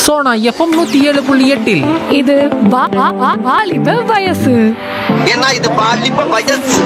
Sona FM நூத்தி ஏழு புள்ளி எட்டில் இது வா- வா- வா- வாலிப வயசு ஏன்னா இது பாலிப்ப வயசு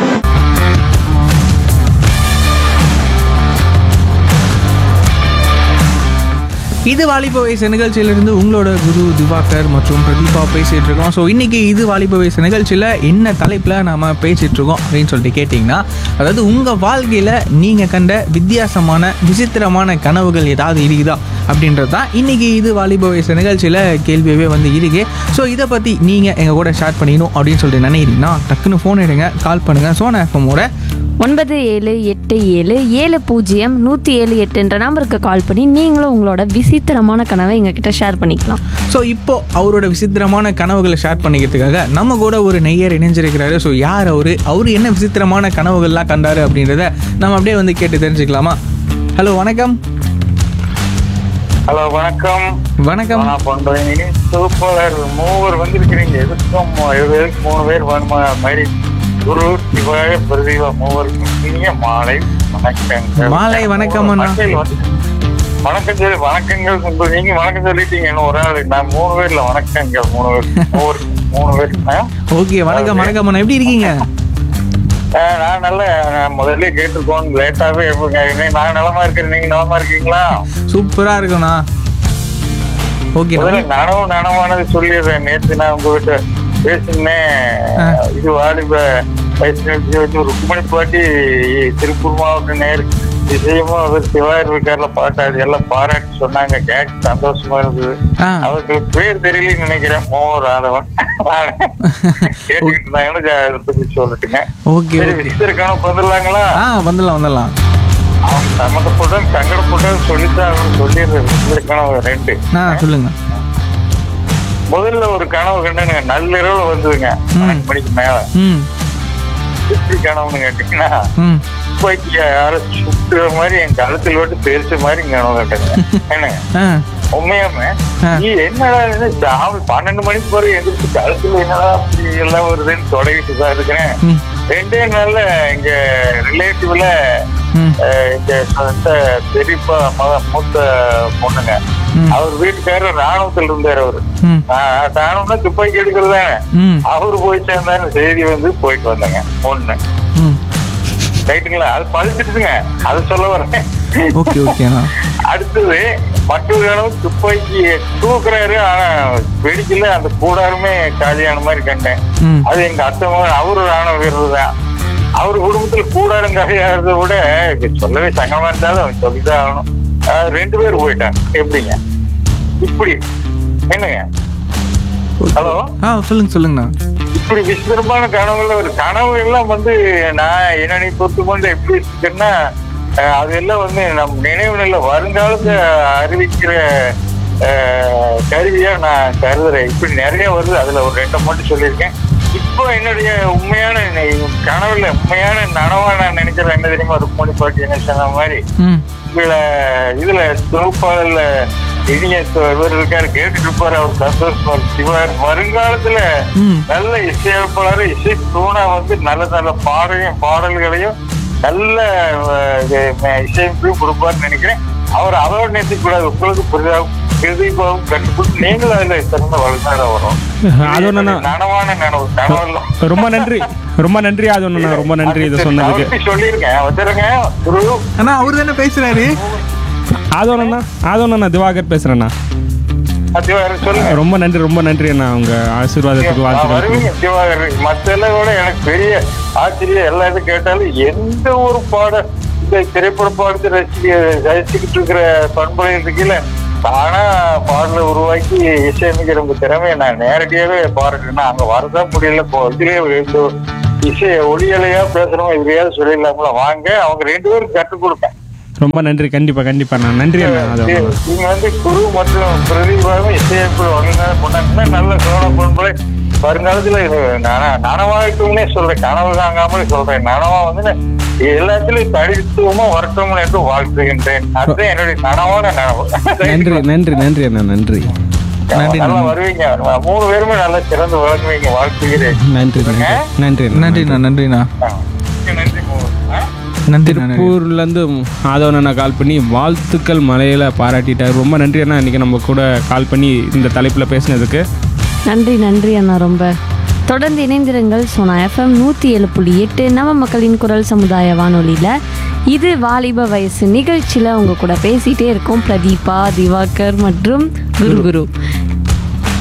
இது வாலிப வயசு நிகழ்ச்சியிலிருந்து உங்களோட குரு திவாகர் மற்றும் பிரதீபா பேசிட்டு இருக்கோம் ஸோ இன்னைக்கு இது வாலிப வயசு நிகழ்ச்சியில் என்ன தலைப்பில் நாம பேசிட்டு இருக்கோம் அப்படின்னு சொல்லிட்டு கேட்டிங்கன்னா அதாவது உங்கள் வாழ்க்கையில் நீங்கள் கண்ட வித்தியாசமான விசித்திரமான கனவுகள் ஏதாவது இருக்குதா அப்படின்றது தான் இன்னைக்கு இது வாலிப வயசு நிகழ்ச்சியில் கேள்வியவே வந்து இருக்கு ஸோ இதை பற்றி நீங்கள் எங்கள் கூட ஷேர் பண்ணிக்கணும் அப்படின்னு சொல்லிட்டு நினைக்கிறீங்கன்னா டக்குன்னு ஃபோன் எடுங்க கால் பண்ணுங்கள் சோனா எஃப்எம்மோட ஒன்பது ஏழு எட்டு ஏழு ஏழு பூஜ்ஜியம் நூற்றி ஏழு எட்டுன்ற நம்பருக்கு கால் பண்ணி நீங்களும் உங்களோட விசித்திரமான கனவை எங்ககிட்ட ஷேர் பண்ணிக்கலாம் ஸோ இப்போ அவரோட விசித்திரமான கனவுகளை ஷேர் பண்ணிக்கிறதுக்காக நம்ம கூட ஒரு நெய்யர் இணைஞ்சிருக்கிறாரு ஸோ யார் அவரு அவர் என்ன விசித்திரமான கனவுகள்லாம் கண்டாரு அப்படின்றத நம்ம அப்படியே வந்து கேட்டு தெரிஞ்சுக்கலாமா ஹலோ வணக்கம் ஹலோ வணக்கம் வணக்கம் நான் பண்றேன் சூப்பர் மூவர் வந்திருக்கிறீங்க எதுக்கும் எதுக்கு மூணு பேர் வேணுமா மாதிரி குரு சிவாய பிரதீபா மூவருக்கும் இனிய மாலை வணக்கங்கள் மாலை வணக்கம் அண்ணா. மக்கள் வந்து- வணக்கம் சொல்லி வணக்கங்கள் உங்க- நீங்க வணக்கம் சொல்லிட்டீங்க இன்னும் ஒரு ஆள் நான் மூணு பேர்ல வணக்கங்கள் மூணு பேர் மூவர் மூணு பேர் ஆ? ஓகே வணக்கம் வணக்கம் அண்ணா எப்படி இருக்கீங்க ஆ, நான் நல்ல நான் முதல்ல கேட்டிருக்கோம் லேட்டாவே எப்ப- நான் நலமா இருக்கிறேன் நீங்க நலமா இருக்கீங்களா சூப்பரா இருக்கும்ண்ணா ஓகே முதல்ல நனவு நனவானது சொல்லிடுறேன் நேத்து நான் உங்ககிட்ட பேசினேன் இது வாலிப வயசு நிகழ்ச்சி வச்சு ருக்குமணி பாட்டி திருப்பூர் மாவட்ட நேர் விஷயமும் அவர் சிவாயர் இருக்கார்ல பாட்டு அது எல்லாம் பாராட்டி சொன்னாங்க கேட்க சந்தோஷமா இருந்தது ஆ. அவருக்கு பேர் தெரியலன்னு நினைக்கிறேன் மோகர் ராதவன் கேட்டுக்கிட்டு இருந்தாங்கன்னு ஜா- அதை பத்தி சொல்லட்டுங்க ஓகே சரி ஓகே விசித்திருக்கான வந்துடலாங்களா ஆ வந்துடலாம் வந்துடலாம் அவன் சம்மந்தப்பட்ட சங்கடப்பட்ட சொல்லித்தான் அவன் சொல்லிடுறேன் விசித்திருக்கான ரெண்டு ஆ சொல்லுங்க முதல்ல ஒரு கனவு கண்டுங்க நள்ளிரவுல வந்ததுங்க பன்னெண்டு மணிக்கு மேல ம் எப்படி கனவுன்னு கேட்டீங்கன்னா ம் துப்பாக்கி யாரோ சுட்டுற மாதிரி என் கழுத்துல விட்டு பெருசு மாதிரி கனவு கட்டுங்க என்னங்க ஆ உண்மையாம ஆ. நீ என்னடா இது ஜாம பன்னெண்டு மணிக்கு போற எந்திரிச்சு கழுத்துல என்னடா அப்படி எல்லாம் வருதுன்னு தொடங்கிட்டு தான் இருக்கிறேன் ம் ரெண்டே நாள்ல எங்க ரிலேட்டிவ்ல ம் எங்க சொந்த பெரியப்பா மக மூத்த பொண்ணுங்க ம். அவர் வீட்டுக்காரர் ராணுவத்துல இருந்தாரு அவரு ம் ஆஹ் ராணுவம்னா துப்பாக்கி எடுக்கிறது தானே ம் அவரு போய் சேர்ந்தாரு செய்தி வந்து போயிட்டு வந்தாங்க ஒண்ணு ம் ரைட்டுங்களா அது பழிச்சிட்டுங்க அது சொல்ல வரேன் ஓகே ஓகேண்ணா அடுத்தது மற்றொரு அளவு துப்பாக்கி தூக்குறாரு ஆனா வெடிக்கல அந்த கூடாருமே காலியான மாதிரி கண்டேன் ம் அது எங்க அத்தை மகன் அவரு ராணுவ வீரர் தான் அவர் குடும்பத்துல கூடாரம் காலியாகிறத விட இது சொல்லவே சங்கமா இருந்தாலும் அவன் சொல்லிதான் ஆகணும் ஆஹ் ரெண்டு பேர் போயிட்டாங்க எப்படிங்க இப்படி என்னங்க ஹலோ ஆ சொல்லுங்க சொல்லுங்கண்ணா இப்படி விசித்திரமான கனவுல ஒரு கனவு எல்லாம் வந்து நான் என்னை பொறுத்து கொண்டு எப்படி இருக்குன்னா அஹ், அது எல்லாம் வந்து நம் நினைவு நிலை வருங்காலத்தை அறிவிக்கிற அஹ், கருவியா நான் கருதுறேன் இப்படி நிறைய வருது அதுல ஒரு ரெண்டை மட்டும் சொல்லியிருக்கேன் இப்போ என்னுடைய உண்மையான நி- கனவுல உண்மையான நனவா நான் நினைக்கிறேன் என்ன தெரியுமா ருக்மணி பாட்டி என்ன சொன்ன மாதிரி ம் இதுல இதுல தொகுப்பாளர்ல இனிய தொ- இவர் இருக்காரு கேட்டுட்டு இருப்பாரு அவர் சந்தோஷமா சிவார் வருங்காலத்துல ம் நல்ல இசையமைப்பாளர் இசை தூணா வந்து நல்ல நல்ல பாடலையும் பாடல்களையும் நல்ல அஹ், இது, ம- இசையமைப்பையும் கொடுப்பாருன்னு நினைக்கிறேன் அவர் அதோட நிறுத்திக் கூடாது உங்களுக்கு புரிதாவும் பிரதீபாவும் கண்டுபிடிச்சு நீங்களும் அதுல சிறந்த வளர்ந்தார வரும் அது ஒண்ணுண்ணா. நனவான நனவு கனவெல்லாம் ரொம்ப நன்றி ரொம்ப நன்றி அது ஒண்ணுண்ணா ரொம்ப நன்றி இதை சொன்னதுக்கு அவர்கிட்ட சொல்லியிருக்கேன் வச்சிருங்க குரு அண்ணா அவர் தானே பேசுறாரு அது ஒண்ணுண்ணா அது ஒண்ணுண்ணா திவாகர் பேசுறேண்ணா அத்தியாரம் சொல்லுங்க ரொம்ப நன்றி ரொம்ப நன்றி அண்ணா உங்க ஆசீர்வாதத்துக்கு நான் வாழ்த்துக்கள் வருவீங்க திவாகர் மத்த எல்லாம் கூட எனக்கு பெரிய ஆச்சரியம் எல்லா இது கேட்டாலும் எந்த ஒரு பாட இந்த திரைப்பட பாடத்தை ரசிக்க ரசிச்சுக்கிட்டு இருக்கிற பண்புகளை இருக்கீங்கள தானா பாடலை உருவாக்கி இசையமைக்கிற உங்க திறமையை நான் நேரடியாவே பாராட்டுறேன் அங்க வரதான் முடியல இப்போ இதுலயே ரெண்டு இசை ஒளியலையா பேசுறோம் இதுலயாவது சொல்லிடலாம்ல வாங்க அவங்க ரெண்டு பேரும் கற்றுக் கொடுப்பேன் ரொம்ப நன்றி கண்டிப்பா கண்டிப்பா அண்ணா நன்றி அண்ணா அது ஒண்ணுண்ணா. நீங்க வந்து குரு மற்றும் பிரதீபாவும் இசையமைப்பு வல்லுநர் பண்ணாங்கன்னா நல்ல சோழ பண்புகளை வருங்காலத்துல இது நன- நனவாகட்டும்னே சொல்றேன் கனவு தாங்காமலே சொல்றேன் நனவா வந்து நான் எல்லாத்துலயும் தடித்துவமா வரட்டும் என்று வாழ்த்துகின்றேன் அதுதான் என்னுடைய நனவான நனவு நன்றி நன்றி நன்றி அண்ணா நன்றி நன்றி, நல்லா நன்றி. வருவீங்க மூணு பேருமே நல்லா சிறந்து வழங்குவீங்க வாழ்த்துகிறேன் நன்றி நன்றி நன்றி அண்ணா, நன்றிண்ணா நன்றிண்ணா ஆ. நன்றி மூணு. ஆ? நன்றி திருப்பூர்லேருந்து ஆதவன் அண்ணா கால் பண்ணி வாழ்த்துக்கள் மலையில் பாராட்டிட்டார் ரொம்ப நன்றி அண்ணா இன்றைக்கி நம்ம கூட கால் பண்ணி இந்த தலைப்பில் பேசினதுக்கு நன்றி நன்றி அண்ணா ரொம்ப தொடர்ந்து இணைந்திருங்கள் சோனா எஃப்எம் நூற்றி ஏழு புள்ளி எட்டு நம்ம மக்களின் குரல் சமுதாய வானொலியில் இது வாலிப வயசு நிகழ்ச்சியில் உங்க கூட பேசிகிட்டே இருக்கோம் பிரதீபா திவாகர் மற்றும் குரு குரு